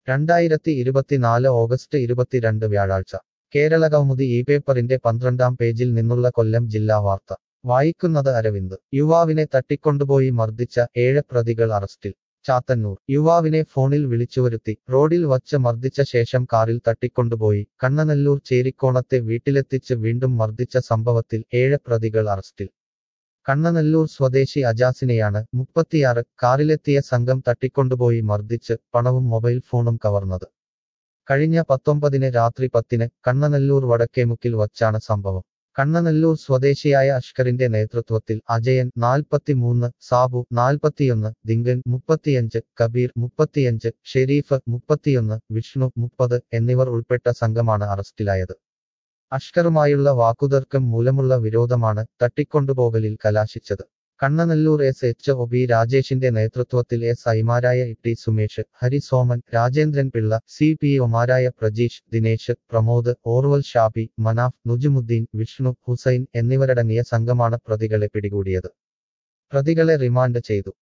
രണ്ടായിരത്തി ഇരുപത്തിനാല് ഓഗസ്റ്റ് ഇരുപത്തിരണ്ട് വ്യാഴാഴ്ച കേരളകൗമുദി ഈ പേപ്പറിന്റെ പന്ത്രണ്ടാം പേജിൽ നിന്നുള്ള കൊല്ലം ജില്ലാ വാർത്ത വായിക്കുന്നത് അരവിന്ദ് യുവാവിനെ തട്ടിക്കൊണ്ടുപോയി മർദ്ദിച്ച ഏഴ് പ്രതികൾ അറസ്റ്റിൽ ചാത്തന്നൂർ യുവാവിനെ ഫോണിൽ വിളിച്ചുവരുത്തി റോഡിൽ വച്ച് മർദ്ദിച്ച ശേഷം കാറിൽ തട്ടിക്കൊണ്ടുപോയി കണ്ണനല്ലൂർ ചേരിക്കോണത്തെ വീട്ടിലെത്തിച്ച് വീണ്ടും മർദ്ദിച്ച സംഭവത്തിൽ ഏഴ് പ്രതികൾ അറസ്റ്റിൽ കണ്ണനല്ലൂർ സ്വദേശി അജാസിനെയാണ് മുപ്പത്തിയാറ് കാറിലെത്തിയ സംഘം തട്ടിക്കൊണ്ടുപോയി മർദ്ദിച്ച് പണവും മൊബൈൽ ഫോണും കവർന്നത് കഴിഞ്ഞ പത്തൊമ്പതിന് രാത്രി പത്തിന് കണ്ണനല്ലൂർ വടക്കേമുക്കിൽ വച്ചാണ് സംഭവം കണ്ണനല്ലൂർ സ്വദേശിയായ അഷ്കറിന്റെ നേതൃത്വത്തിൽ അജയൻ നാൽപ്പത്തിമൂന്ന് സാബു നാൽപ്പത്തിയൊന്ന് ദിങ്കൻ മുപ്പത്തിയഞ്ച് കബീർ മുപ്പത്തിയഞ്ച് ഷെരീഫ് മുപ്പത്തിയൊന്ന് വിഷ്ണു മുപ്പത് എന്നിവർ ഉൾപ്പെട്ട സംഘമാണ് അറസ്റ്റിലായത് അഷ്കറുമായുള്ള വാക്കുതർക്കം മൂലമുള്ള വിരോധമാണ് തട്ടിക്കൊണ്ടുപോകലിൽ കലാശിച്ചത് Kannanallur S H O B രാജേഷിന്റെ നേതൃത്വത്തിൽ എസ് ഐമാരായ E Sumesh Hari Soman Rajendran Pillai C P ഒമാരായ പ്രജീഷ് ദിനേശ് പ്രമോദ് ഓർവൽ ഷാബി മനാഫ് നുജുമുദ്ദീൻ വിഷ്ണു ഹുസൈൻ എന്നിവരടങ്ങിയ സംഘമാണ് പ്രതികളെ പിടികൂടിയത് പ്രതികളെ റിമാൻഡ് ചെയ്തു